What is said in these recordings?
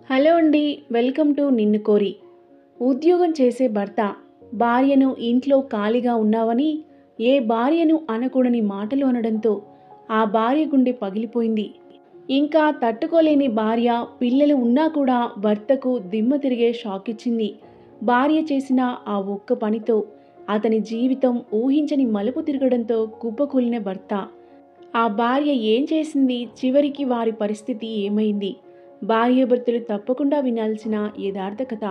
Hello అండి welcome to నిన్ను కోరి ఉద్యోగం చేసే భర్త భార్యను ఇంట్లో ఖాళీగా ఉన్నావని ఏ భార్యను అనకూడని మాటలు అనడంతో ఆ భార్య గుండె పగిలిపోయింది ఇంకా తట్టుకోలేని భార్య పిల్లలు ఉన్నా కూడా భర్తకు దిమ్మ తిరిగే షాక్ ఇచ్చింది భార్య చేసిన ఆ ఒక్క పనితో అతని జీవితం ఊహించని మలుపు తిరగడంతో కుప్పకూలిన భర్త ఆ భార్య ఏం చేసింది చివరికి వారి పరిస్థితి ఏమైంది భార్యాభర్తలు తప్పకుండా వినాల్సిన యథార్థ కథ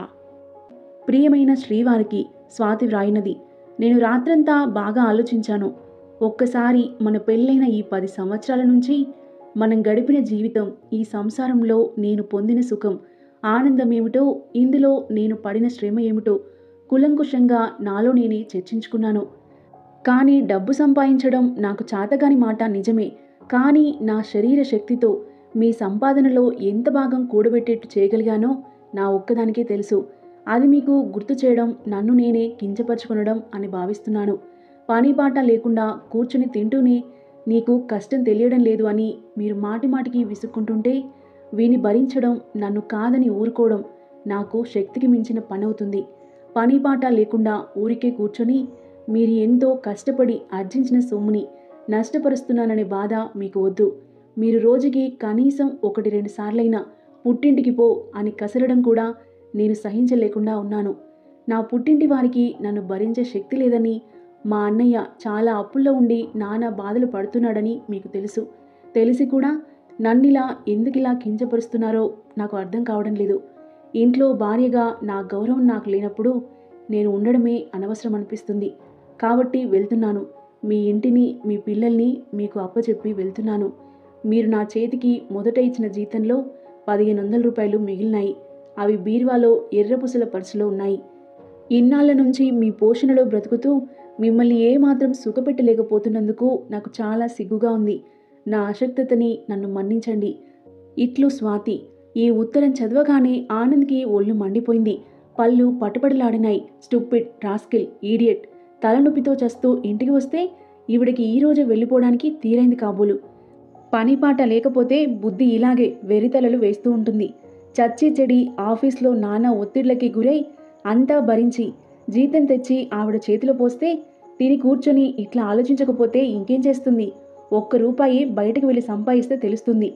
ప్రియమైన శ్రీవారికి స్వాతి వ్రాయినది నేను రాత్రంతా బాగా ఆలోచించాను ఒక్కసారి మన పెళ్ళైన ఈ పది సంవత్సరాల నుంచి మనం గడిపిన జీవితం ఈ సంసారంలో నేను పొందిన సుఖం ఆనందం ఏమిటో ఇందులో నేను పడిన శ్రమ ఏమిటో కులంకుషంగా నాలో నేనే చర్చించుకున్నాను కానీ డబ్బు సంపాదించడం నాకు చాతగాని మాట నిజమే కానీ నా శరీర శక్తితో మీ సంపాదనలో ఎంత భాగం కూడబెట్టేట్టు చేయగలిగానో నా ఒక్కదానికే తెలుసు అది మీకు గుర్తు చేయడం నన్ను నేనే కించపరుచుకొనడం అని భావిస్తున్నాను పని పాట లేకుండా కూర్చుని తింటూనే నీకు కష్టం తెలియడం లేదు అని మీరు మాటి మాటికి విసుక్కుంటుంటే వీని భరించడం నన్ను కాదని ఊరుకోవడం నాకు శక్తికి మించిన పని అవుతుంది పని పాట లేకుండా ఊరికే కూర్చొని మీరు ఎంతో కష్టపడి ఆర్జించిన సొమ్ముని నష్టపరుస్తున్నాననే బాధ మీకు వద్దు మీరు రోజుకి కనీసం ఒకటి రెండు సార్లైనా పుట్టింటికి పో అని కసరడం కూడా నేను సహించలేకుండా ఉన్నాను నా పుట్టింటి వారికి నన్ను భరించే శక్తి లేదని మా అన్నయ్య చాలా అప్పుల్లో ఉండి నానా బాధలు పడుతున్నాడని మీకు తెలుసు తెలిసి కూడా నన్నిలా ఎందుకిలా కించపరుస్తున్నారో నాకు అర్థం కావడం లేదు ఇంట్లో భార్యగా నా గౌరవం నాకు లేనప్పుడు నేను ఉండడమే అనవసరం అనిపిస్తుంది కాబట్టి వెళ్తున్నాను మీ ఇంటిని మీ పిల్లల్ని మీకు అప్పచెప్పి వెళ్తున్నాను మీరు నా చేతికి మొదట ఇచ్చిన జీతంలో పదిహేను వందల రూపాయలు మిగిలినాయి అవి బీరువాలో ఎర్రపుసల పర్సులో ఉన్నాయి ఇన్నాళ్ళ నుంచి మీ పోషణలో బ్రతుకుతూ మిమ్మల్ని ఏమాత్రం సుఖపెట్టలేకపోతున్నందుకు నాకు చాలా సిగ్గుగా ఉంది నా అశక్తతని నన్ను మన్నించండి ఇట్లు స్వాతి ఈ ఉత్తరం చదవగానే ఆనంద్కి ఒళ్ళు మండిపోయింది పళ్ళు పట్టుపడలాడినాయి స్టూపిడ్ రాస్కిల్ ఈడియట్ తలనొప్పితో చస్తూ ఇంటికి వస్తే ఈవిడికి ఈ రోజే వెళ్ళిపోవడానికి తీరైంది కాబోలు పనిపాట లేకపోతే బుద్ధి ఇలాగే వెరితలలు వేస్తూ ఉంటుంది చచ్చి చెడి ఆఫీస్లో నానా ఒత్తిళ్లకి గురై అంతా భరించి జీతం తెచ్చి ఆవిడ చేతిలో పోస్తే తిని కూర్చొని ఇట్లా ఆలోచించకపోతే ఇంకేం చేస్తుంది ఒక్క రూపాయి బయటకు వెళ్ళి సంపాదిస్తే తెలుస్తుంది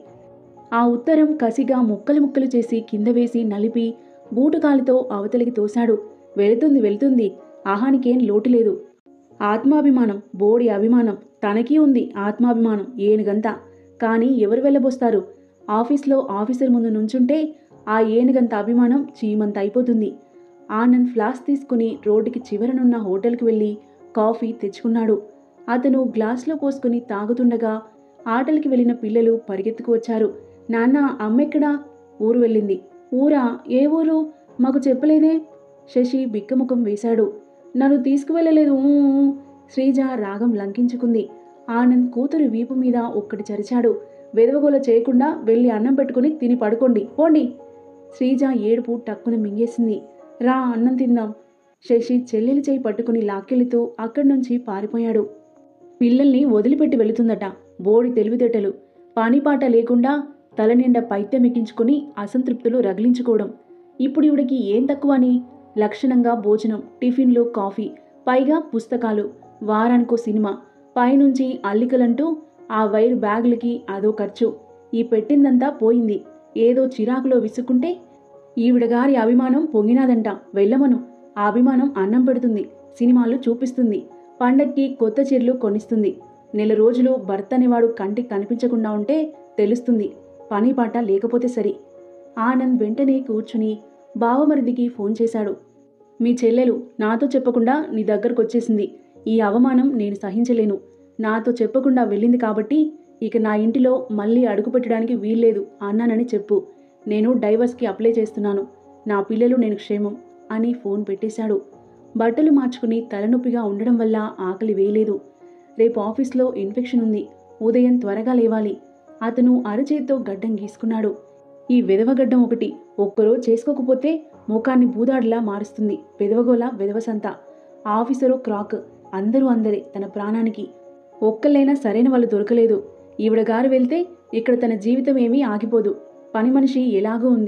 ఆ ఉత్తరం కసిగా ముక్కలు ముక్కలు చేసి కింద వేసి నలిపి బూటుకాలితో అవతలికి తోశాడు వెళుతుంది వెళుతుంది ఆహానికేం లోటు లేదు ఆత్మాభిమానం బోడి అభిమానం తనకీ ఉంది ఆత్మాభిమానం ఏనుగంతా కానీ ఎవరు వెళ్ళబోస్తారు ఆఫీస్లో ఆఫీసర్ ముందు నుంచుంటే ఆ ఏనుగంత అభిమానం చీమంత అయిపోతుంది ఆనంద్ ఫ్లాస్ తీసుకుని రోడ్డుకి చివరనున్న హోటల్కి వెళ్ళి కాఫీ తెచ్చుకున్నాడు అతను గ్లాస్లో పోసుకుని తాగుతుండగా ఆటలకి వెళ్ళిన పిల్లలు పరిగెత్తుకు వచ్చారు నాన్న అమ్మెక్కడా ఊరు వెళ్ళింది ఊరా ఏ ఊరు మాకు చెప్పలేదే శశి బిక్కముఖం వేశాడు నన్ను తీసుకువెళ్ళలేదు ఊ, ఊ. శ్రీజ రాగం లంకించుకుంది ఆనంద్ కూతురు వీపు మీద ఒక్కటి చరిచాడు వెదవగోల చేయకుండా వెళ్ళి అన్నం పెట్టుకుని తిని పడుకోండి పోండి శ్రీజ ఏడుపు టక్కున మింగేసింది రా అన్నం తిందాం శశి చెల్లెలి చేయి పట్టుకుని లాక్కెళుతూ అక్కడి నుంచి పారిపోయాడు పిల్లల్ని వదిలిపెట్టి వెళుతుందట బోడి తెలివితేటలు పానిపాట లేకుండా తలనిండా పైత్యం ఎక్కించుకుని అసంతృప్తులు రగిలించుకోవడం ఇప్పుడు ఇవిడికి ఏం తక్కువ అని లక్షణంగా భోజనం టిఫిన్లు కాఫీ పైగా పుస్తకాలు వారానికో సినిమా పైనుంచి అల్లికలంటూ ఆ వైర్ బ్యాగులకి అదో ఖర్చు ఈ పెట్టిందంతా పోయింది ఏదో చిరాకులో విసుక్కుంటే ఈవిడగారి అభిమానం పొంగినాదంట వెళ్ళమను ఆ అభిమానం అన్నం పెడుతుంది సినిమాలు చూపిస్తుంది పండక్కి కొత్త చీరలు కొనిస్తుంది నెల రోజులు భర్త అనేవాడు కంటికి కనిపించకుండా ఉంటే తెలుస్తుంది పని పాట లేకపోతే సరి ఆనంద్ వెంటనే కూర్చుని బావమరిదికి ఫోన్ చేశాడు మీ చెల్లెలు నాతో చెప్పకుండా నీ దగ్గరకు వచ్చేసింది ఈ అవమానం నేను సహించలేను నాతో చెప్పకుండా వెళ్ళింది కాబట్టి ఇక నా ఇంటిలో మళ్ళీ అడుగుపెట్టడానికి వీల్లేదు అన్నానని చెప్పు నేను డైవర్స్కి అప్లై చేస్తున్నాను నా పిల్లలు నేను క్షేమం అని ఫోన్ పెట్టేశాడు బట్టలు మార్చుకుని తలనొప్పిగా ఉండడం వల్ల ఆకలి వేయలేదు రేపు ఆఫీస్లో ఇన్ఫెక్షన్ ఉంది ఉదయం త్వరగా లేవాలి అతను అరచేతితో గడ్డం గీసుకున్నాడు ఈ విధవగడ్డం ఒకటి ఒక్కరోజు చేసుకోకపోతే ముఖాన్ని బూదాడిలా మారుస్తుంది విధవగోల విధవసంత ఆఫీసరు క్రాక్ అందరూ అందరే తన ప్రాణానికి ఒక్కళ్ళైనా సరైన వాళ్ళు దొరకలేదు ఈవిడ గారు వెళ్తే ఇక్కడ తన జీవితం ఏమీ ఆగిపోదు పని మనిషి ఎలాగో ఉంది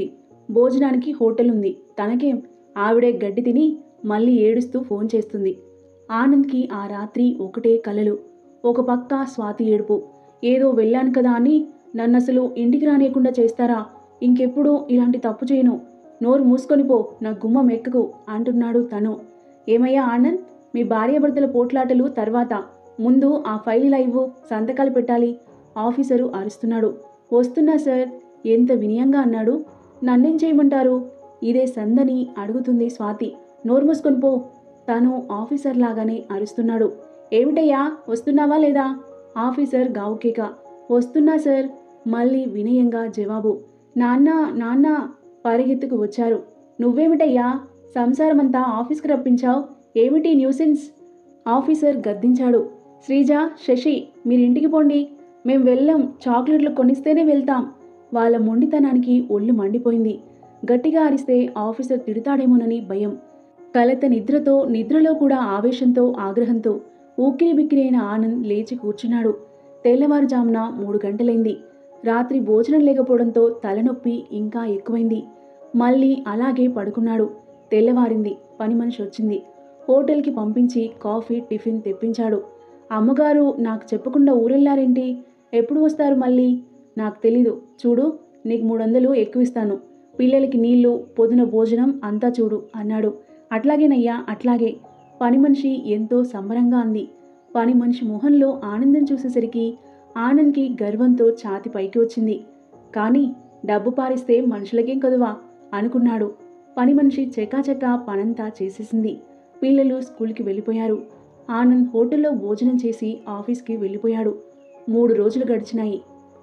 భోజనానికి హోటల్ ఉంది తనకేం ఆవిడే గడ్డి తిని మళ్ళీ ఏడుస్తూ ఫోన్ చేస్తుంది ఆనంద్కి ఆ రాత్రి ఒకటే కలలు ఒక పక్క స్వాతి ఏడుపు ఏదో వెళ్ళాను కదా అని నన్ను అసలు ఇంటికి రానియకుండా చేస్తారా ఇంకెప్పుడు ఇలాంటి తప్పు చేయను నోరు మూసుకొని పో నా గుమ్మం ఎక్కకు అంటున్నాడు తను ఏమయ్యా ఆనంద్ మీ భార్యాభర్తల పోట్లాటలు తర్వాత ముందు ఆ ఫైల్ ఇలా ఇవ్వు సంతకాలు పెట్టాలి ఆఫీసరు అరుస్తున్నాడు వస్తున్నా సార్ ఎంత వినయంగా అన్నాడు నన్నేం చేయమంటారు ఇదే సందని అడుగుతుంది స్వాతి నోరు మూసుకొని పో తను ఆఫీసర్ లాగానే అరుస్తున్నాడు ఏమిటయ్యా వస్తున్నావా లేదా ఆఫీసర్ గావుకేక వస్తున్నా సార్ మళ్ళీ వినయంగా జవాబు నాన్న నాన్న పరిగెత్తుకు వచ్చారు నువ్వేమిటయ్యా సంసారమంతా ఆఫీస్కి రప్పించావు ఏమిటి న్యూసెన్స్ ఆఫీసర్ గద్దించాడు శ్రీజ శశి మీరింటికి పోండి మేం వెళ్ళం చాక్లెట్లు కొనిస్తేనే వెళ్తాం వాళ్ళ మొండితనానికి ఒళ్ళు మండిపోయింది గట్టిగా అరిస్తే ఆఫీసర్ తిడతాడేమోనని భయం కలత నిద్రతో నిద్రలో కూడా ఆవేశంతో ఆగ్రహంతో ఊక్కిరి బిక్కిరైన ఆనంద్ లేచి కూర్చున్నాడు తెల్లవారుజామున మూడు గంటలైంది రాత్రి భోజనం లేకపోవడంతో తలనొప్పి ఇంకా ఎక్కువైంది మళ్ళీ అలాగే పడుకున్నాడు తెల్లవారింది పని మనిషి వచ్చింది హోటల్కి పంపించి కాఫీ టిఫిన్ తెప్పించాడు అమ్మగారు నాకు చెప్పకుండా ఊరెళ్ళారేంటి ఎప్పుడు వస్తారు మళ్ళీ నాకు తెలీదు చూడు నీకు మూడు వందలు ఎక్కువ ఇస్తాను పిల్లలకి నీళ్లు పొద్దున భోజనం అంతా చూడు అన్నాడు అట్లాగేనయ్యా అట్లాగే పని మనిషి ఎంతో సంబరంగా అంది పని మనిషి మొహంలో ఆనందం చూసేసరికి ఆనంద్కి గర్వంతో ఛాతి పైకి వచ్చింది కానీ డబ్బు పారిస్తే మనుషులకేం కదువా అనుకున్నాడు పని మనిషి చకాచకా పనంతా చేసేసింది పిల్లలు స్కూల్కి వెళ్ళిపోయారు ఆనంద్ హోటల్లో భోజనం చేసి ఆఫీస్కి వెళ్ళిపోయాడు మూడు రోజులు గడిచినాయి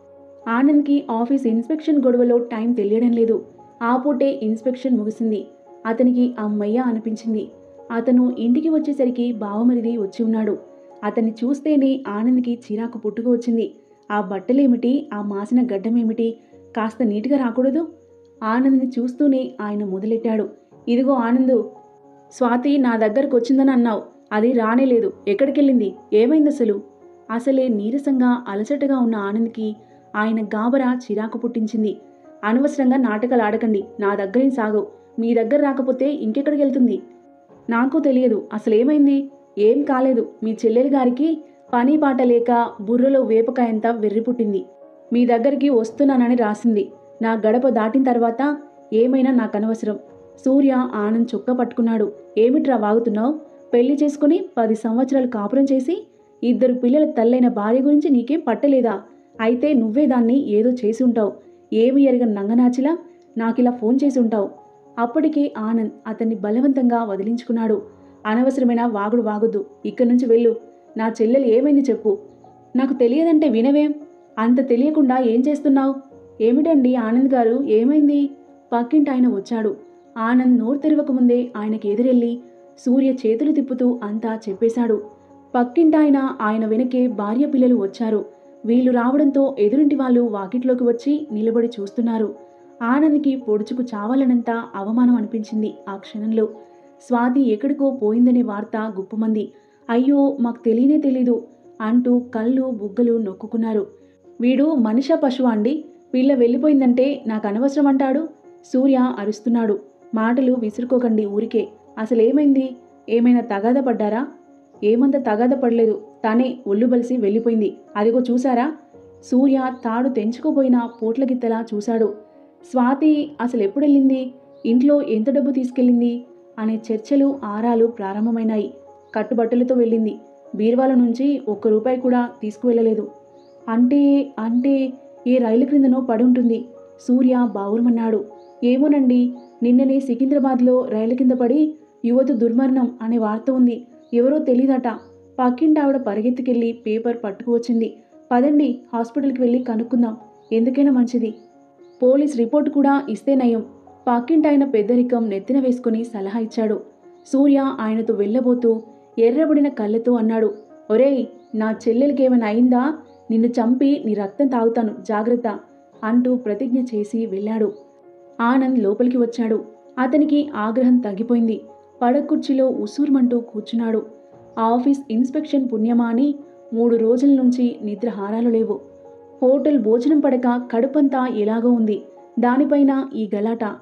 ఆనంద్కి ఆఫీస్ ఇన్స్పెక్షన్ గొడవలో టైం తెలియడం లేదు ఆ పూటే ఇన్స్పెక్షన్ ముగిసింది అతనికి అమ్మయ్య అనిపించింది అతను ఇంటికి వచ్చేసరికి బావమరిది వచ్చి ఉన్నాడు అతన్ని చూస్తేనే ఆనంద్కి చిరాకు పుట్టుకు వచ్చింది ఆ బట్టలేమిటి ఆ మాసిన గడ్డమేమిటి కాస్త నీట్గా రాకూడదు ఆనంద్ని చూస్తూనే ఆయన మొదలెట్టాడు ఇదిగో ఆనందు స్వాతి నా దగ్గరకు వచ్చిందని అన్నావు అది రానేలేదు ఎక్కడికెళ్ళింది ఏమైంది అసలు అసలే నీరసంగా అలసటగా ఉన్న ఆనంద్కి ఆయన గాబరా చిరాకు పుట్టించింది అనవసరంగా నాటకాలు ఆడకండి నా దగ్గరేం సాగవు మీ దగ్గర రాకపోతే ఇంకెక్కడికి వెళ్తుంది నాకు తెలియదు అసలేమైంది ఏం కాలేదు మీ చెల్లెలి గారికి పని పాట లేక బుర్రలో వేపకాయంత వెర్రి పుట్టింది మీ దగ్గరికి వస్తున్నానని రాసింది నా గడప దాటిన తర్వాత ఏమైనా నాకు అనవసరం సూర్య ఆనంద్ చొక్క పట్టుకున్నాడు ఏమిట్రా వాగుతున్నావు పెళ్లి చేసుకుని పది సంవత్సరాలు కాపురం చేసి ఇద్దరు పిల్లల తల్లైన భార్య గురించి నీకేం పట్టలేదా అయితే నువ్వే దాన్ని ఏదో చేసి ఉంటావు ఏమి ఎరగని నంగనాచిలా నాకిలా ఫోన్ చేసి ఉంటావు అప్పటికే ఆనంద్ అతన్ని బలవంతంగా వదిలించుకున్నాడు అనవసరమైన వాగుడు వాగొద్దు ఇక్కడి నుంచి వెళ్ళు నా చెల్లెలు ఏమైంది చెప్పు నాకు తెలియదంటే వినవేం అంత తెలియకుండా ఏం చేస్తున్నావు ఏమిటండి ఆనంద్ గారు ఏమైంది పక్కింటి ఆయన వచ్చాడు ఆనంద్ నోరు తెరవకముందే ఆయనకి ఎదురెళ్ళి సూర్య చేతులు తిప్పుతూ అంతా చెప్పేశాడు పక్కింటాయన ఆయన వెనకే భార్య పిల్లలు వచ్చారు వీళ్ళు రావడంతో ఎదురింటి వాళ్ళు వాకిట్లోకి వచ్చి నిలబడి చూస్తున్నారు ఆనంద్కి పొడుచుకు చావాలనంత అవమానం అనిపించింది ఆ క్షణంలో స్వాతి ఎక్కడికో పోయిందనే వార్త గుప్పమంది అయ్యో మాకు తెలియనే తెలీదు అంటూ కళ్ళు బుగ్గలు నొక్కుకున్నారు వీడు మనిషా పశువా అండి పిల్ల వెళ్ళిపోయిందంటే నాకు అనవసరం అంటాడు సూర్య అరుస్తున్నాడు మాటలు విసురుకోకండి ఊరికే అసలేమైంది ఏమైనా తగాద పడ్డారా ఏమంత తగాద పడలేదు తానే ఒళ్ళు బలిసి వెళ్ళిపోయింది అదిగో చూసారా సూర్య తాడు తెంచుకోబోయిన పోట్ల గిత్తలా చూశాడు స్వాతి అసలు ఎప్పుడెళ్ళింది ఇంట్లో ఎంత డబ్బు తీసుకెళ్ళింది అనే చర్చలు ఆరాలు ప్రారంభమైనాయి కట్టుబట్టలతో వెళ్ళింది బీర్వాల నుంచి ఒక్క రూపాయి కూడా తీసుకువెళ్ళలేదు అంటే అంటే ఏ రైలు క్రిందనో పడుంటుంది సూర్య బావురమన్నాడు ఏమోనండి నిన్ననే సికింద్రాబాద్లో రైలు కింద పడి యువత దుర్మరణం అనే వార్త ఉంది ఎవరో తెలీదట పక్కింటి ఆవిడ పరిగెత్తుకెళ్ళి పేపర్ పట్టుకువచ్చింది పదండి హాస్పిటల్కి వెళ్ళి కనుక్కుందాం ఎందుకైనా మంచిది పోలీస్ రిపోర్ట్ కూడా ఇస్తే నయం పక్కింటాయన పెద్దరికం నెత్తిన వేసుకుని సలహా ఇచ్చాడు సూర్య ఆయనతో వెళ్ళబోతూ ఎర్రబడిన కళ్ళతో అన్నాడు ఒరేయ్ నా చెల్లెలకేమైనా అయిందా నిన్ను చంపి నీ రక్తం తాగుతాను జాగ్రత్త అంటూ ప్రతిజ్ఞ చేసి వెళ్ళాడు ఆనంద్ లోపలికి వచ్చాడు అతనికి ఆగ్రహం తగ్గిపోయింది పడకుర్చీలో ఉసూర్మంటూ కూర్చున్నాడు ఆ ఆఫీస్ ఇన్స్పెక్షన్ పుణ్యమా అని మూడు రోజుల నుంచి నిద్ర హారాలు లేవు హోటల్ భోజనం పడక కడుపంతా ఎలాగో ఉంది దానిపైన ఈ గలాట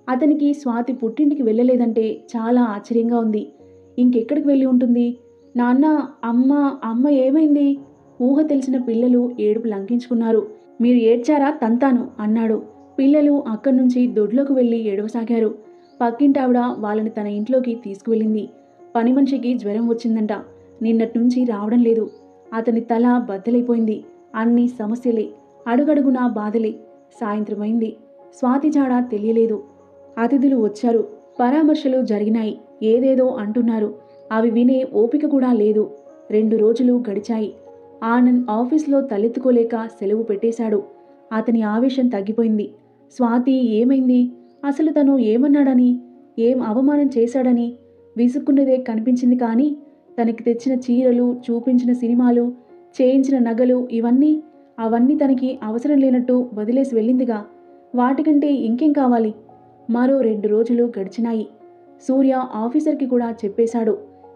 అతనికి స్వాతి పుట్టింటికి వెళ్ళలేదంటే చాలా ఆశ్చర్యంగా ఉంది ఇంకెక్కడికి వెళ్ళి ఉంటుంది నాన్న అమ్మ అమ్మ ఏమైంది ఊహ తెలిసిన పిల్లలు ఏడుపు లంకించుకున్నారు మీరు ఏడ్చారా తంతాను అన్నాడు పిల్లలు అక్కడి నుంచి దొడ్లోకి వెళ్ళి ఏడవసాగారు పక్కింటావిడ వాళ్ళని తన ఇంట్లోకి తీసుకువెళ్ళింది పని మనిషికి జ్వరం వచ్చిందంట నిన్నటి నుంచి రావడం లేదు అతని తల బద్దలైపోయింది అన్ని సమస్యలే అడుగడుగునా బాధలే సాయంత్రమైంది స్వాతి జాడ తెలియలేదు అతిథులు వచ్చారు పరామర్శలు జరిగినాయి ఏదేదో అంటున్నారు అవి వినే ఓపిక కూడా లేదు రెండు రోజులు గడిచాయి ఆనంద్ ఆఫీస్లో తలెత్తుకోలేక సెలవు పెట్టేశాడు అతని ఆవేశం తగ్గిపోయింది స్వాతి ఏమైంది అసలు తను ఏమన్నాడని ఏం అవమానం చేశాడని విసుక్కున్నదే కనిపించింది కానీ తనకి తెచ్చిన చీరలు చూపించిన సినిమాలు చేయించిన నగలు ఇవన్నీ అవన్నీ తనకి అవసరం లేనట్టు వదిలేసి వెళ్ళిందిగా వాటికంటే ఇంకేం కావాలి మరో రెండు రోజులు గడిచినాయి సూర్య ఆఫీసర్కి కూడా చెప్పేశాడు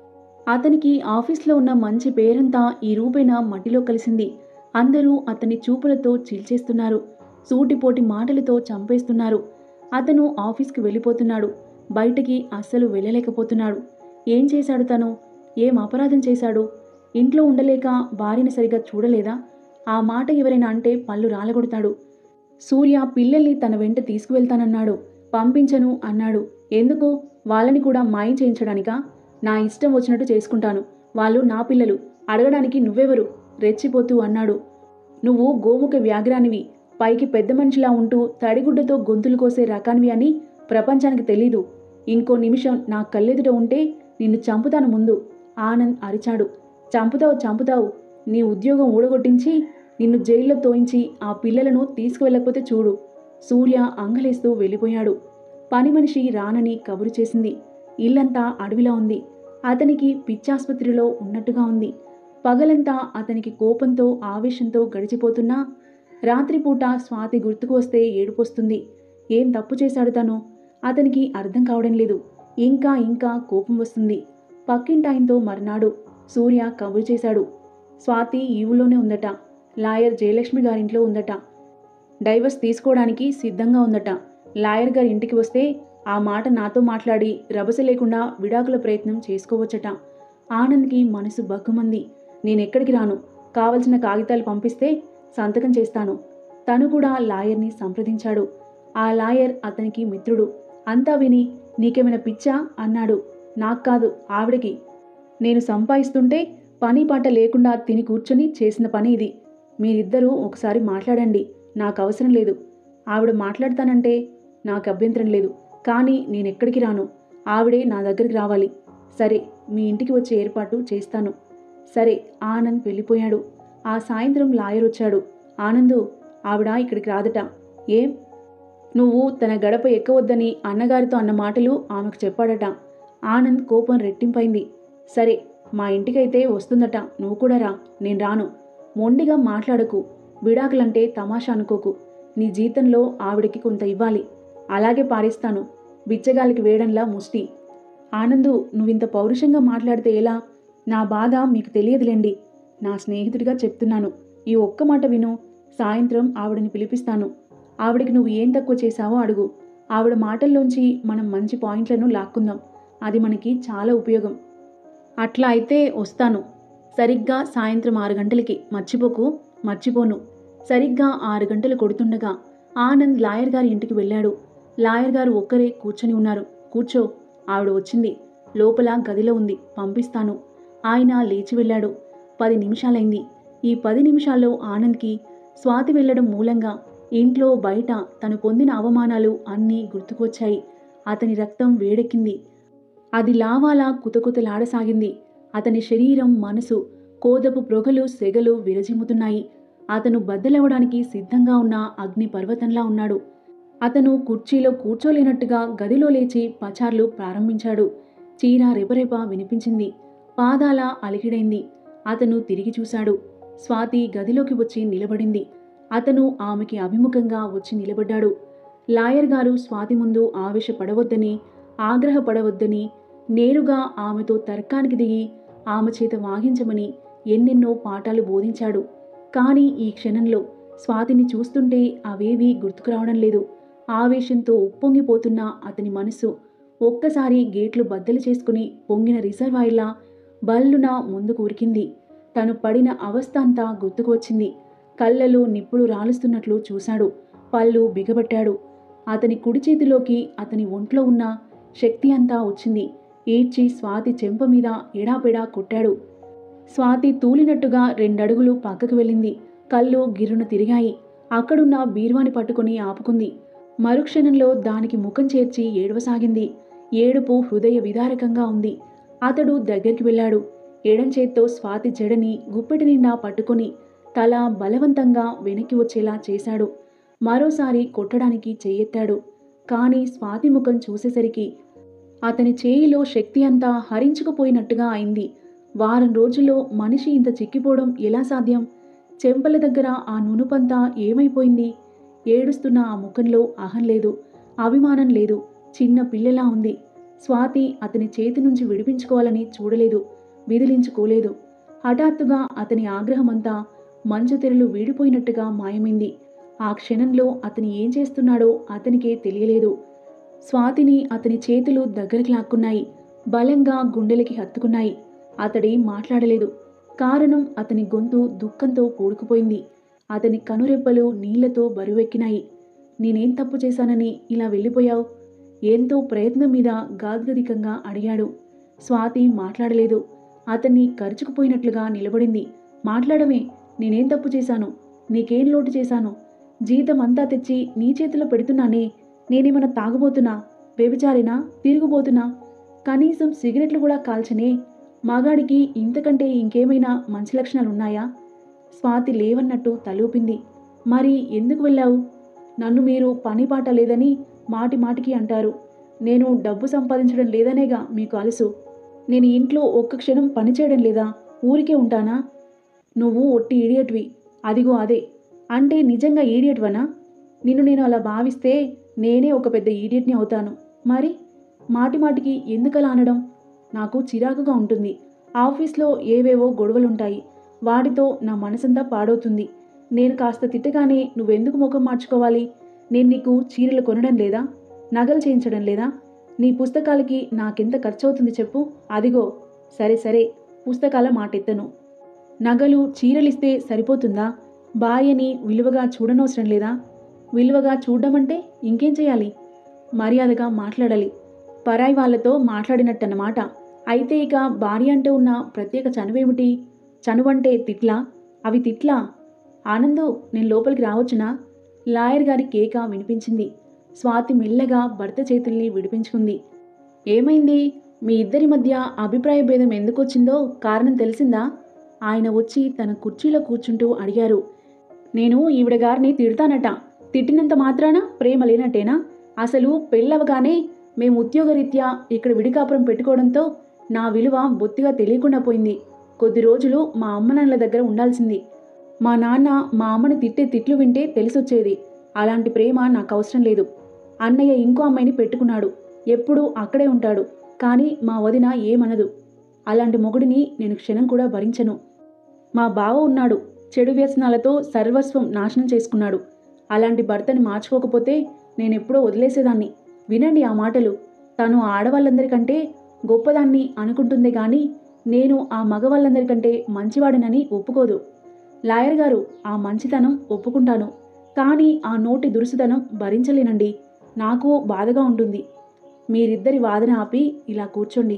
అతనికి ఆఫీస్లో ఉన్న మంచి పేరంతా ఈ రూపేణ మట్టిలో కలిసింది అందరూ అతని చూపులతో చీల్చేస్తున్నారు సూటిపోటి మాటలతో చంపేస్తున్నారు అతను ఆఫీస్కి వెళ్ళిపోతున్నాడు బయటికి అస్సలు వెళ్ళలేకపోతున్నాడు ఏం చేశాడు తను ఏం అపరాధం చేశాడు ఇంట్లో ఉండలేక భార్యని సరిగా చూడలేదా ఆ మాట ఎవరైనా అంటే పళ్ళు రాలగొడతాడు సూర్య పిల్లల్ని తన వెంట తీసుకువెళ్తానన్నాడు పంపించను అన్నాడు ఎందుకు వాళ్ళని కూడా మాయం చేయించడానికా నా ఇష్టం వచ్చినట్టు చేసుకుంటాను వాళ్ళు నా పిల్లలు అడగడానికి నువ్వెవరు రెచ్చిపోతూ అన్నాడు నువ్వు గోముఖ వ్యాఘ్రానివి పైకి పెద్ద మనిషిలా ఉంటూ తడిగుడ్డతో గొంతులు కోసే రకానివి అని ప్రపంచానికి తెలీదు ఇంకో నిమిషం నా కళ్ళెదుట ఉంటే నిన్ను చంపుతాను ముందు ఆనంద్ అరిచాడు చంపుతావు చంపుతావు నీ ఉద్యోగం ఊడగొట్టించి నిన్ను జైల్లో తోయించి ఆ పిల్లలను తీసుకువెళ్ళకపోతే చూడు సూర్య అంగలేస్తూ వెళ్ళిపోయాడు పని మనిషి రానని కబురు చేసింది ఇల్లంతా అడవిలా ఉంది అతనికి పిచ్చాసుపత్రిలో ఉన్నట్టుగా ఉంది పగలంతా అతనికి కోపంతో ఆవేశంతో గడిచిపోతున్నా రాత్రిపూట స్వాతి గుర్తుకు వస్తే ఏడుపొస్తుంది ఏం తప్పు చేశాడు తను అతనికి అర్థం కావడం లేదు ఇంకా ఇంకా కోపం వస్తుంది పక్కింటాయంతో మర్నాడు సూర్య కబురు చేశాడు స్వాతి ఈ ఊళ్ళోనే ఉందట లాయర్ జయలక్ష్మి గారింట్లో ఉందట డైవర్స్ తీసుకోవడానికి సిద్ధంగా ఉందట లాయర్ గారి ఇంటికి వస్తే ఆ మాట నాతో మాట్లాడి రభస లేకుండా విడాకుల ప్రయత్నం చేసుకోవచ్చట ఆనంద్కి మనసు బగ్గుమంది నేనెక్కడికి రాను కావలసిన కాగితాలు పంపిస్తే సంతకం చేస్తాను తను కూడా లాయర్ని సంప్రదించాడు ఆ లాయర్ అతనికి మిత్రుడు అంతా విని నీకేమైనా పిచ్చా అన్నాడు నాకు కాదు ఆవిడకి నేను సంపాదిస్తుంటే పని పాట లేకుండా తిని కూర్చొని చేసిన పని ఇది మీరిద్దరూ ఒకసారి మాట్లాడండి నాకు అవసరం లేదు ఆవిడ మాట్లాడతానంటే నాకు అభ్యంతరం లేదు కానీ నేను ఎక్కడికి రాను ఆవిడే నా దగ్గరికి రావాలి సరే మీ ఇంటికి వచ్చే ఏర్పాటు చేస్తాను సరే ఆనంద్ వెళ్ళిపోయాడు ఆ సాయంత్రం లాయర్ వచ్చాడు ఆనందు ఆవిడ ఇక్కడికి రాదట ఏం నువ్వు తన గడప ఎక్కవద్దని అన్నగారితో అన్న మాటలు ఆమెకు చెప్పాడట ఆనంద్ కోపం రెట్టింపైంది సరే మా ఇంటికైతే వస్తుందట నువ్వు కూడా రా నేను రాను మొండిగా మాట్లాడకు విడాకులంటే తమాషా అనుకోకు నీ జీతంలో ఆవిడకి కొంత ఇవ్వాలి అలాగే పారేస్తాను బిచ్చగాలికి వేయడంలా ముష్టి ఆనందు నువ్వింత పౌరుషంగా మాట్లాడితే ఎలా నా బాధ మీకు తెలియదులేండి నా స్నేహితుడిగా చెప్తున్నాను ఈ ఒక్క మాట విను సాయంత్రం ఆవిడని పిలిపిస్తాను ఆవిడకి నువ్వు ఏం తక్కువ చేశావో అడుగు ఆవిడ మాటల్లోంచి మనం మంచి పాయింట్లను లాక్కుందాం అది మనకి చాలా ఉపయోగం అట్లా అయితే వస్తాను సరిగ్గా సాయంత్రం ఆరు గంటలకి మర్చిపోకు మర్చిపోను సరిగ్గా ఆరు గంటలు కొడుతుండగా ఆనంద్ లాయర్ గారి ఇంటికి వెళ్ళాడు లాయర్ గారు ఒక్కరే కూర్చొని ఉన్నారు కూర్చో ఆవిడ వచ్చింది లోపల గదిలో ఉంది పంపిస్తాను ఆయన లేచి వెళ్ళాడు పది నిమిషాలైంది ఈ పది నిమిషాల్లో ఆనంద్కి స్వాతి వెళ్ళడం మూలంగా ఇంట్లో బయట తను పొందిన అవమానాలు అన్నీ గుర్తుకొచ్చాయి అతని రక్తం వేడెక్కింది అది లావాలా కుతకుతలాడసాగింది అతని శరీరం మనసు కోదపు ప్రొగలు సెగలు విరజిమ్ముతున్నాయి అతను బద్దలవడానికి సిద్ధంగా ఉన్న అగ్ని పర్వతంలా ఉన్నాడు అతను కుర్చీలో కూర్చోలేనట్టుగా గదిలో లేచి పచార్లు ప్రారంభించాడు చీర రెపరెప వినిపించింది పాదాల అలికిడైంది అతను తిరిగి చూశాడు స్వాతి గదిలోకి వచ్చి నిలబడింది అతను ఆమెకి అభిముఖంగా వచ్చి నిలబడ్డాడు లాయర్ గారు స్వాతి ముందు ఆవేశపడవద్దని ఆగ్రహపడవద్దని నేరుగా ఆమెతో తర్కానికి దిగి ఆమె చేత వాగించమని ఎన్నెన్నో పాఠాలు బోధించాడు కానీ ఈ క్షణంలో స్వాతిని చూస్తుంటే అవేవీ గుర్తుకు రావడం లేదు ఆవేశంతో ఉప్పొంగిపోతున్న అతని మనసు ఒక్కసారి గేట్లు బద్దలు చేసుకుని పొంగిన రిజర్వాయర్లా బల్లున ముందుకు ఉరికింది తను పడిన అవస్థ అంతా గుర్తుకు వచ్చింది కళ్ళలో నిప్పులు రాలుస్తున్నట్లు చూశాడు పళ్ళు బిగబట్టాడు అతని కుడి చేతిలోకి అతని ఒంట్లో ఉన్న శక్తి అంతా వచ్చింది ఈడ్చి స్వాతి చెంప మీద ఎడాపెడా కొట్టాడు స్వాతి తూలినట్టుగా రెండడుగులు పక్కకు వెళ్ళింది కళ్ళు గిర్రున తిరిగాయి అక్కడున్న బీరువాని పట్టుకుని ఆపుకుంది మరుక్షణంలో దానికి ముఖం చేర్చి ఏడవసాగింది ఏడుపు హృదయ విదారకంగా ఉంది అతడు దగ్గరికి వెళ్ళాడు ఎడం చేత్తో స్వాతి జడని గుప్పెటి నిండా పట్టుకొని తల బలవంతంగా వెనక్కి వచ్చేలా చేశాడు మరోసారి కొట్టడానికి చెయ్యెత్తాడు కానీ స్వాతి ముఖం చూసేసరికి అతని చేయిలో శక్తి అంతా హరించుకుపోయినట్టుగా అయింది వారం రోజుల్లో మనిషి ఇంత చిక్కిపోవడం ఎలా సాధ్యం చెంపల దగ్గర ఆ నునుపంతా ఏమైపోయింది ఏడుస్తున్న ఆ ముఖంలో అహం లేదు అభిమానం లేదు చిన్న పిల్లలా ఉంది స్వాతి అతని చేతి నుంచి విడిపించుకోవాలని చూడలేదు విదిలించుకోలేదు హఠాత్తుగా అతని ఆగ్రహమంతా మంచు తెరలు వీడిపోయినట్టుగా మాయమైంది ఆ క్షణంలో అతని ఏం చేస్తున్నాడో అతనికే తెలియలేదు స్వాతిని అతని చేతులు దగ్గరికి లాక్కున్నాయి బలంగా గుండెలకి హత్తుకున్నాయి అతడేం మాట్లాడలేదు కారణం అతని గొంతు దుఃఖంతో పూడుకుపోయింది అతని కనురెప్పలు నీళ్లతో బరువెక్కినాయి నేనేం తప్పు చేశానని ఇలా వెళ్ళిపోయావు ఎంతో ప్రయత్నం మీద గాద్గదికంగా అడిగాడు స్వాతి మాట్లాడలేదు అతన్ని కరుచుకుపోయినట్లుగా నిలబడింది మాట్లాడమే నేనేం తప్పు చేశాను నీకేం లోటు చేశాను జీతం అంతా తెచ్చి నీ చేతిలో పెడుతున్నానే నేనేమైనా తాగుబోతున్నా వ్యభిచారినా తిరుగుబోతున్నా కనీసం సిగరెట్లు కూడా కాల్చనే మగాడికి ఇంతకంటే ఇంకేమైనా మంచి లక్షణాలు ఉన్నాయా స్వాతి లేవన్నట్టు తలూపింది మరి ఎందుకు వెళ్ళావు నన్ను మీరు పని పాట లేదని మాటి మాటికి అంటారు నేను డబ్బు సంపాదించడం లేదనేగా మీకు అలసు నేను ఇంట్లో ఒక్క క్షణం పని చేయడం లేదా ఊరికే ఉంటానా నువ్వు ఒట్టి ఈడియట్వి అదిగో అదే అంటే నిజంగా ఈడియట్వనా నిన్ను నేను అలా భావిస్తే నేనే ఒక పెద్ద ఈడియట్ని అవుతాను మరి మాటి మాటికి ఎందుకలా అనడం నాకు చిరాకుగా ఉంటుంది ఆఫీస్లో ఏవేవో గొడవలుంటాయి వాటితో నా మనసంతా పాడవుతుంది నేను కాస్త తిట్టగానే నువ్వెందుకు ముఖం మార్చుకోవాలి నేను నీకు చీరలు కొనడం లేదా నగలు చేయించడం లేదా నీ పుస్తకాలకి నాకెంత ఖర్చు అవుతుంది చెప్పు అదిగో సరే సరే పుస్తకాల మాటెత్తను నగలు చీరలిస్తే సరిపోతుందా భార్యని విలువగా చూడనవసరం లేదా విలువగా చూడడమంటే ఇంకేం చేయాలి మర్యాదగా మాట్లాడాలి పరాయి వాళ్ళతో మాట్లాడినట్టన్నమాట అయితే ఇక భార్య అంటే ఉన్న ప్రత్యేక చనువేమిటి చనువంటే తిట్లా అవి తిట్లా ఆనందు నేను లోపలికి రావచ్చునా లాయర్ గారి కేక వినిపించింది స్వాతి మెల్లగా భర్త చేతుల్ని విడిపించుకుంది ఏమైంది మీ ఇద్దరి మధ్య అభిప్రాయ భేదం ఎందుకు వచ్చిందో కారణం తెలిసిందా ఆయన వచ్చి తన కుర్చీలో కూర్చుంటూ అడిగారు నేను ఈవిడ గారిని తిడతానట తిట్టినంత మాత్రాన ప్రేమ లేనట్టేనా అసలు పెళ్ళవగానే మేము ఉద్యోగరీత్యా ఇక్కడ విడికాపురం పెట్టుకోవడంతో నా విలువ బొత్తిగా తెలియకుండా పోయింది కొద్ది రోజులు మా అమ్మ నాన్నల దగ్గర ఉండాల్సింది మా నాన్న మా అమ్మని తిట్టే తిట్లు వింటే తెలిసొచ్చేది అలాంటి ప్రేమ నాకు అవసరం లేదు అన్నయ్య ఇంకో అమ్మాయిని పెట్టుకున్నాడు ఎప్పుడూ అక్కడే ఉంటాడు కానీ మా వదిన ఏమనదు అలాంటి మొగుడిని నేను క్షణం కూడా భరించను మా బావ ఉన్నాడు చెడు వ్యసనాలతో సర్వస్వం నాశనం చేసుకున్నాడు అలాంటి భర్తని మార్చుకోకపోతే నేనెప్పుడో వదిలేసేదాన్ని వినండి ఆ మాటలు తను ఆడవాళ్ళందరికంటే గొప్పదాన్ని అనుకుంటుందే గాని నేను ఆ మగవాళ్ళందరికంటే మంచివాడినని ఒప్పుకోదు లాయర్ గారు ఆ మంచితనం ఒప్పుకుంటాను కానీ ఆ నోటి దురుసుదనం భరించలేనండి నాకు బాధగా ఉంటుంది మీరిద్దరి వాదన ఆపి ఇలా కూర్చోండి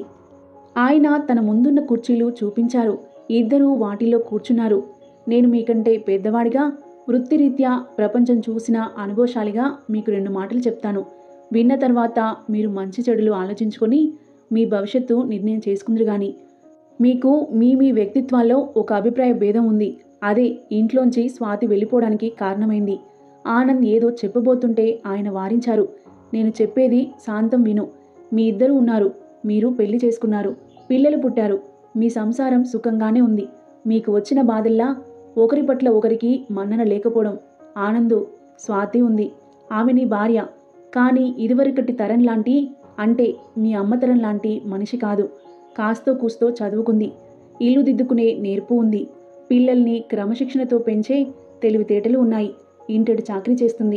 ఆయన తన ముందున్న కుర్చీలు చూపించారు ఇద్దరూ వాటిలో కూర్చున్నారు నేను మీకంటే పెద్దవాడిగా వృత్తిరీత్యా ప్రపంచం చూసిన అనుభవశాలిగా మీకు రెండు మాటలు చెప్తాను విన్న తర్వాత మీరు మంచి చెడులు ఆలోచించుకొని మీ భవిష్యత్తు నిర్ణయం చేసుకుందరు గాని మీకు మీ మీ వ్యక్తిత్వాల్లో ఒక అభిప్రాయ భేదం ఉంది అదే ఇంట్లోంచి స్వాతి వెళ్ళిపోవడానికి కారణమైంది ఆనంద్ ఏదో చెప్పబోతుంటే ఆయన వారించారు నేను చెప్పేది శాంతం విను మీ ఇద్దరు ఉన్నారు మీరు పెళ్లి చేసుకున్నారు పిల్లలు పుట్టారు మీ సంసారం సుఖంగానే ఉంది మీకు వచ్చిన బాధల్లా ఒకరి పట్ల ఒకరికి మన్నన లేకపోవడం ఆనందు స్వాతి ఉంది ఆమె నీ భార్య కానీ ఇదివరకటి తరం లాంటి అంటే మీ అమ్మతరం లాంటి మనిషి కాదు కాస్తో కూస్తో చదువుకుంది ఇల్లు దిద్దుకునే నేర్పు ఉంది పిల్లల్ని క్రమశిక్షణతో పెంచే తెలివితేటలు ఉన్నాయి ఇంటెడు చాకరీ చేస్తుంది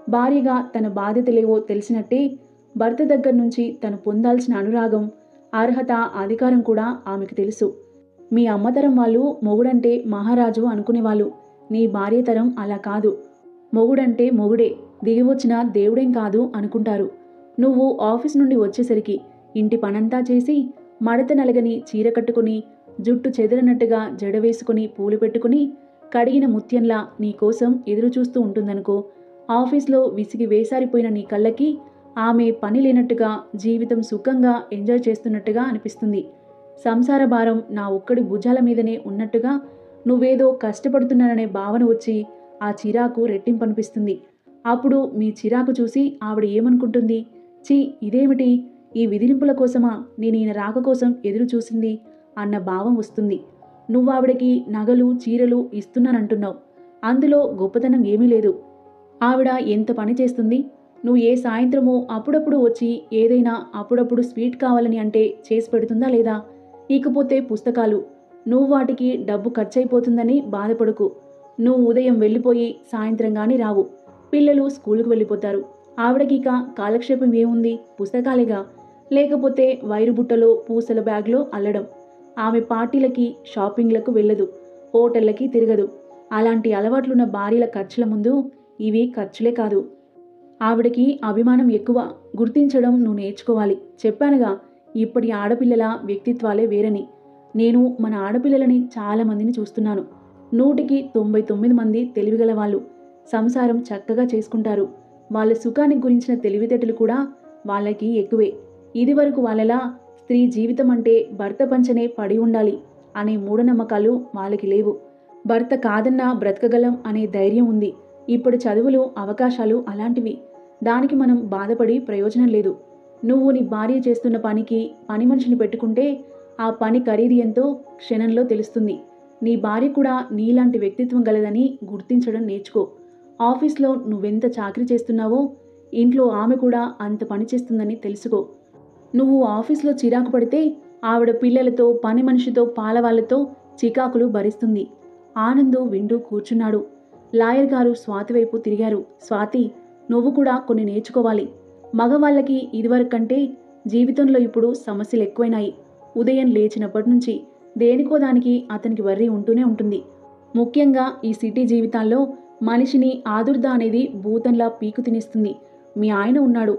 భార్యగా తన బాధ్యతలేవో తెలిసినట్టే భర్త దగ్గర నుంచి తను పొందాల్సిన అనురాగం అర్హత అధికారం కూడా ఆమెకు తెలుసు మీ అమ్మతరం వాళ్ళు మొగుడంటే మహారాజు అనుకునేవాళ్ళు నీ భార్య తరం అలా కాదు మొగుడంటే మొగుడే దిగివచ్చిన దేవుడేం కాదు అనుకుంటారు నువ్వు ఆఫీస్ నుండి వచ్చేసరికి ఇంటి పనంతా చేసి మడత నలగని చీర కట్టుకుని జుట్టు చెదిరినట్టుగా జడ వేసుకుని పూలు పెట్టుకుని కడిగిన ముత్యంలా నీ కోసం ఎదురు చూస్తూ ఉంటుందనుకో ఆఫీస్లో విసిగి వేసారిపోయిన నీ కళ్ళకి ఆమె పని లేనట్టుగా జీవితం సుఖంగా ఎంజాయ్ చేస్తున్నట్టుగా అనిపిస్తుంది సంసార భారం నా ఒక్కడి భుజాల మీదనే ఉన్నట్టుగా నువ్వేదో కష్టపడుతున్నాననే భావన వచ్చి ఆ చిరాకు రెట్టింపనిపిస్తుంది అప్పుడు మీ చిరాకు చూసి ఆవిడ ఏమనుకుంటుంది ఛీ ఇదేమిటి ఈ విధిలింపుల కోసమా నేను ఈయన రాక కోసం ఎదురు చూసింది అన్న భావం వస్తుంది నువ్వు ఆవిడకి నగలు చీరలు ఇస్తున్నానంటున్నావు అందులో గొప్పతనం ఏమీ లేదు ఆవిడ ఎంత పని చేస్తుంది నువ్వు ఏ సాయంత్రమో అప్పుడప్పుడు వచ్చి ఏదైనా అప్పుడప్పుడు స్వీట్ కావాలని అంటే చేసి పెడుతుందా లేదా ఇకపోతే పుస్తకాలు నువ్వు వాటికి డబ్బు ఖర్చయిపోతుందని బాధపడకు నువ్వు ఉదయం వెళ్ళిపోయి సాయంత్రం కానీ రావు పిల్లలు స్కూలుకు వెళ్ళిపోతారు ఆవిడకిక కాలక్షేపం ఏముంది పుస్తకాలేగా లేకపోతే వైరు బుట్టలో పూసల బ్యాగ్లో అల్లడం ఆమె పార్టీలకి షాపింగ్లకు వెళ్ళదు హోటళ్ళకి తిరగదు అలాంటి అలవాట్లున్న భార్యల ఖర్చుల ముందు ఇవి ఖర్చులే కాదు ఆవిడకి అభిమానం ఎక్కువ గుర్తించడం నువ్వు నేర్చుకోవాలి చెప్పానుగా ఇప్పటి ఆడపిల్లల వ్యక్తిత్వాలే వేరని నేను మన ఆడపిల్లలని చాలా మందిని చూస్తున్నాను నూటికి తొంభై తొమ్మిది మంది తెలివిగల వాళ్ళు సంసారం చక్కగా చేసుకుంటారు వాళ్ళ సుఖానికి గురించిన తెలివితేటలు కూడా వాళ్ళకి ఎక్కువే ఇదివరకు వాళ్ళలా స్త్రీ జీవితం అంటే భర్త పంచనే పడి ఉండాలి అనే మూఢనమ్మకాలు వాళ్ళకి లేవు భర్త కాదన్నా బ్రతకగలం అనే ధైర్యం ఉంది ఇప్పుడు చదువులు అవకాశాలు అలాంటివి దానికి మనం బాధపడి ప్రయోజనం లేదు నువ్వు నీ భార్య చేస్తున్న పనికి పని మనిషిని పెట్టుకుంటే ఆ పని ఖరీదు ఎంతో క్షణంలో తెలుస్తుంది నీ భార్య కూడా నీలాంటి వ్యక్తిత్వం గలదని గుర్తించడం నేర్చుకో ఆఫీస్లో నువ్వెంత చాకరీ చేస్తున్నావో ఇంట్లో ఆమె కూడా అంత పని చేస్తుందని తెలుసుకో నువ్వు ఆఫీస్లో చిరాకు పడితే ఆవిడ పిల్లలతో పని మనిషితో పాలవాళ్లతో చికాకులు భరిస్తుంది ఆనందు వింటూ కూర్చున్నాడు లాయర్ గారు స్వాతి వైపు తిరిగారు స్వాతి నువ్వు కూడా కొన్ని నేర్చుకోవాలి మగవాళ్ళకి ఇదివరకు కంటే జీవితంలో ఇప్పుడు సమస్యలు ఎక్కువైనాయి ఉదయం లేచినప్పటి నుంచి దేనికో దానికి అతనికి వర్రి ఉంటూనే ఉంటుంది ముఖ్యంగా ఈ సిటీ జీవితాల్లో మనిషిని ఆదుర్ద అనేది భూతంలా పీకు తినేస్తుంది మీ ఆయన ఉన్నాడు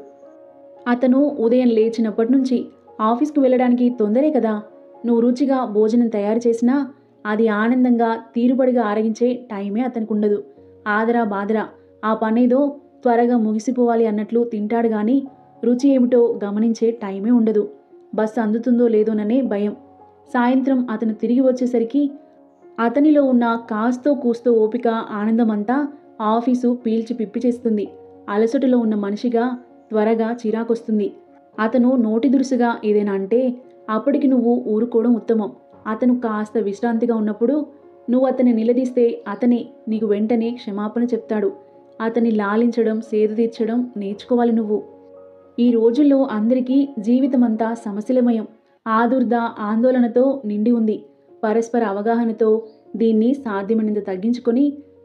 అతను ఉదయం లేచినప్పటి నుంచి ఆఫీస్కి వెళ్ళడానికి తొందరే కదా నువ్వు రుచిగా భోజనం తయారు చేసినా అది ఆనందంగా తీరుబడిగా ఆరగించే టైమే అతనికి ఉండదు ఆదరా బాదరా ఆ పనేదో త్వరగా ముగిసిపోవాలి అన్నట్లు తింటాడు కానీ రుచి ఏమిటో గమనించే టైమే ఉండదు బస్సు అందుతుందో లేదోననే భయం సాయంత్రం అతను తిరిగి వచ్చేసరికి అతనిలో ఉన్న కాస్తో కూస్తో ఓపిక ఆనందమంతా ఆఫీసు పీల్చి పిప్పి చేస్తుంది అలసటలో ఉన్న మనిషిగా త్వరగా చిరాకొస్తుంది అతను నోటి దురుసుగా ఏదైనా అంటే అప్పటికి నువ్వు ఊరుకోవడం ఉత్తమం అతను కాస్త విశ్రాంతిగా ఉన్నప్పుడు నువ్వు అతన్ని నిలదీస్తే అతనే నీకు వెంటనే క్షమాపణ చెప్తాడు అతన్ని లాలించడం సేద తీర్చడం నేర్చుకోవాలి నువ్వు ఈ రోజుల్లో అందరికీ జీవితమంతా సమస్యలమయం ఆదుర్ద ఆందోళనతో నిండి ఉంది పరస్పర అవగాహనతో దీన్ని సాధ్యమైనంత తగ్గించుకొని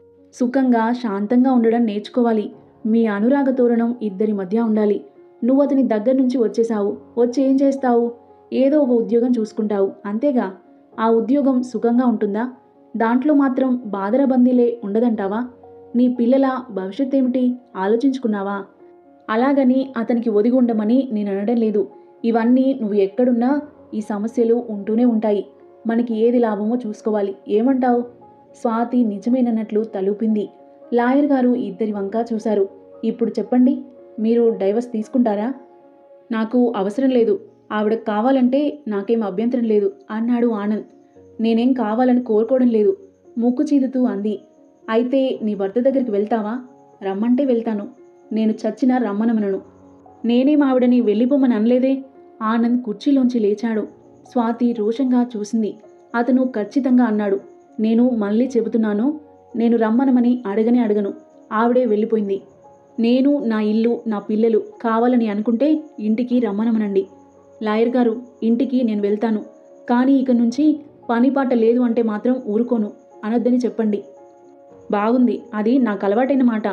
సుఖంగా శాంతంగా ఉండడం నేర్చుకోవాలి మీ అనురాగ తోరణం ఇద్దరి మధ్య ఉండాలి నువ్వు అతని దగ్గర నుంచి వచ్చేసావు వచ్చి ఏం చేస్తావు ఏదో ఒక ఉద్యోగం చూసుకుంటావు అంతేగా ఆ ఉద్యోగం సుఖంగా ఉంటుందా దాంట్లో మాత్రం బాదరబందీలే ఉండదంటావా నీ పిల్లల భవిష్యత్ ఏమిటి ఆలోచించుకున్నావా అలాగని అతనికి ఒదిగి ఉండమని నేను అనడం లేదు ఇవన్నీ నువ్వు ఎక్కడున్నా ఈ సమస్యలు ఉంటూనే ఉంటాయి మనకి ఏది లాభమో చూసుకోవాలి ఏమంటావు స్వాతి నిజమేనన్నట్లు తలూపింది లాయర్ గారు ఇద్దరి వంక చూశారు ఇప్పుడు చెప్పండి మీరు డైవర్స్ తీసుకుంటారా నాకు అవసరం లేదు ఆవిడకు కావాలంటే నాకేం అభ్యంతరం లేదు అన్నాడు ఆనంద్ నేనేం కావాలని కోరుకోవడం లేదు ముక్కు చీదుతూ అంది అయితే నీ భర్త దగ్గరికి వెళ్తావా రమ్మంటే వెళ్తాను నేను చచ్చినా రమ్మనమనను నేనేం ఆవిడని వెళ్ళిపోమని అనలేదే ఆనంద్ కుర్చీలోంచి లేచాడు స్వాతి రోషంగా చూసింది అతను ఖచ్చితంగా అన్నాడు నేను మళ్ళీ చెబుతున్నాను నేను రమ్మనమని అడగనే అడగను ఆవిడే వెళ్ళిపోయింది నేను నా ఇల్లు నా పిల్లలు కావాలని అనుకుంటే ఇంటికి రమ్మనమనండి లాయర్ గారు ఇంటికి నేను వెళ్తాను కానీ ఇక నుంచి పని పాట లేదు అంటే మాత్రం ఊరుకోను అనొద్దని చెప్పండి బాగుంది అది నాకు అలవాటైన మాట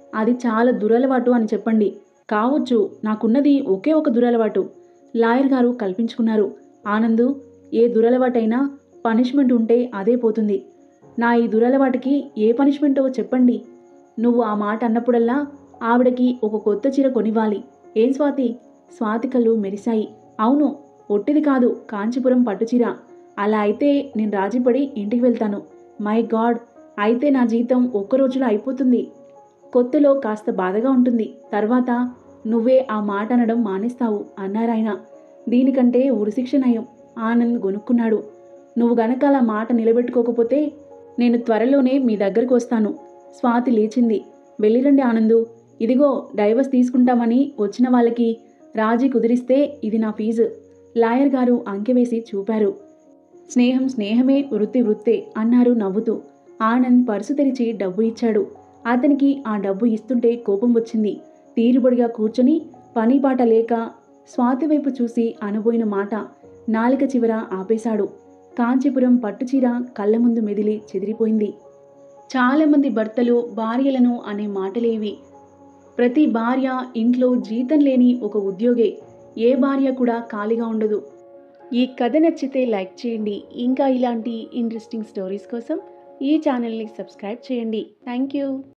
అది చాలా దురలవాటు అని చెప్పండి కావచ్చు నాకున్నది ఒకే ఒక దురలవాటు లాయర్ గారు కల్పించుకున్నారు ఆనందు ఏ దురలవాటైనా పనిష్మెంట్ ఉంటే అదే పోతుంది నా ఈ దురలవాటికి ఏ పనిష్మెంటో చెప్పండి నువ్వు ఆ మాట అన్నప్పుడల్లా ఆవిడకి ఒక కొత్త చీర కొనివ్వాలి ఏం స్వాతి స్వాతి కళ్ళు మెరిశాయి అవును ఒట్టిది కాదు కాంచీపురం పట్టుచీర అలా అయితే నేను రాజీపడి ఇంటికి వెళ్తాను మై గాడ్ అయితే నా జీతం ఒక్క రోజులో అయిపోతుంది కొత్తలో కాస్త బాధగా ఉంటుంది తర్వాత నువ్వే ఆ మాట అనడం మానేస్తావు అన్నారాయన దీనికంటే ఉరిశిక్ష నయం ఆనంద్ గొనుక్కున్నాడు నువ్వు గనక అలా మాట నిలబెట్టుకోకపోతే నేను త్వరలోనే మీ దగ్గరకు వస్తాను స్వాతి లేచింది వెళ్ళిరండి ఆనందు ఇదిగో డైవర్స్ తీసుకుంటామని వచ్చిన వాళ్ళకి రాజీ కుదిరిస్తే ఇది నా ఫీజు లాయర్ గారు అంకెవేసి చూపారు స్నేహం స్నేహమే వృత్తి వృత్తే అన్నారు నవ్వుతూ ఆనంద్ పర్సు తెరిచి డబ్బు ఇచ్చాడు అతనికి ఆ డబ్బు ఇస్తుంటే కోపం వచ్చింది తీరుబడిగా కూర్చొని పనిపాట లేక స్వాతి వైపు చూసి అనబోయిన మాట నాలిక చివర ఆపేశాడు కాంచీపురం పట్టుచీర కళ్ళ ముందు మెదిలి చెదిరిపోయింది చాలామంది భర్తలు భార్యలను అనే మాటలేవి ప్రతి భార్య ఇంట్లో జీతం లేని ఒక ఉద్యోగే ఏ భార్య కూడా ఖాళీగా ఉండదు ఈ కథ నచ్చితే లైక్ చేయండి ఇంకా ఇలాంటి ఇంట్రెస్టింగ్ స్టోరీస్ కోసం ఈ ఛానల్ని సబ్స్క్రైబ్ చేయండి థ్యాంక్ యూ